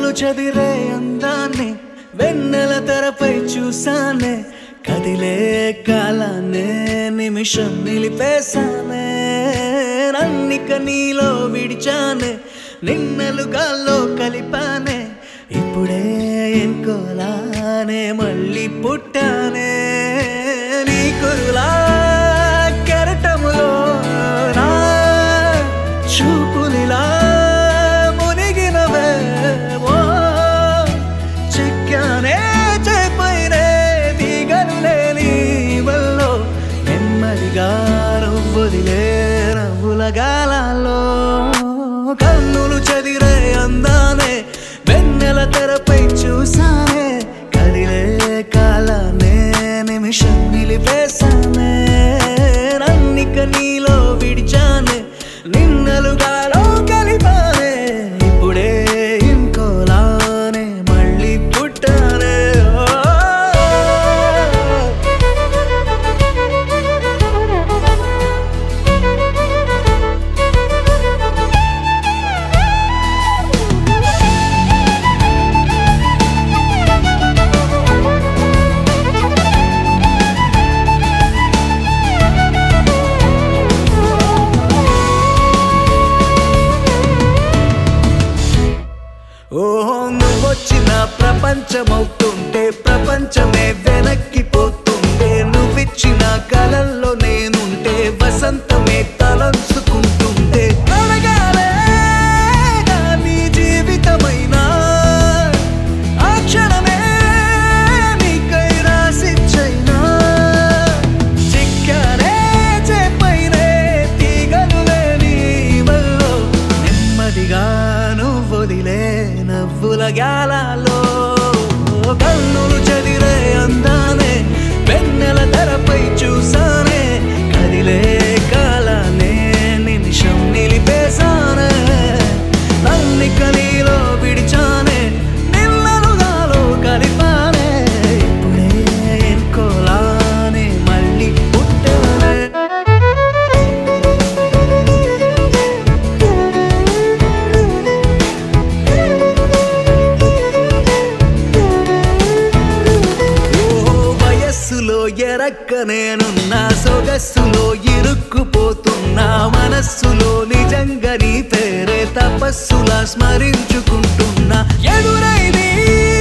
కన్నులు చదిరే అందాన్ని వెన్నెల తెరపై చూసానే కదిలే కాలాన్నే నిమిషం నిలిపేశానే నన్నిక నీలో విడిచానే నిన్నలు గాల్లో కలిపానే ఇప్పుడే ఎన్కోలానే మళ్ళీ పుట్టానే నీ కురులా కెరటములో నా చూపులిలా మునిగినవే ఓ చిక్కానే చేపైనే తీగలు లేని వల్లో నెమ్మదిగా నవ్వుదిలే నవ్వుల గాలాల్లో కన్నులు చదిరే అందానే వెన్నెల తెరపై చూసానే కదిలే కాలానే నిమిషం నిలిపేశానే నన్నిక నీలో విడిచానే నిన్నలుగాలో కలిపానే ఇప్పుడే ఇంకోలానే మళ్ళీ పుట్టానే ఓ. ఓహో నువ్వొచ్చిన ప్రపంచమవుతుంటే ప్రపంచమే వెనక్కి పోతుంటే నువ్విచ్చిన కలల్లో నేనుంటే వసంతమే తలంచుకుంటుంటే అడగాలే నా నీ జీవితమైనా ఆ క్షణమే నీకై రాసిచ్చైనా చిక్కానే చేపైనే తీగలు లేని వల్లో నెమ్మదిగా నువ్వొదిలే నవ్వుల గాలాలో కన్నులు చదిరే అందానే వెన్నెల తెరపై చూసానే కదిలే కాలానే నిమిషం నిలిపేశానే నన్నిక నీలో విడిచానే నిన్నలుగాలో కలిపానే ఇప్పుడే ఎన్కోలానే మళ్ళీ పుట్టానే ఓ వయస్సులో ఎరక్క నేనున్నా సొగస్సులో ఇరుక్కుపోతున్నా మనస్సులో నిజంగా నీ పేరే తపస్సులా స్మరించుకుంటున్నా ఎదురైని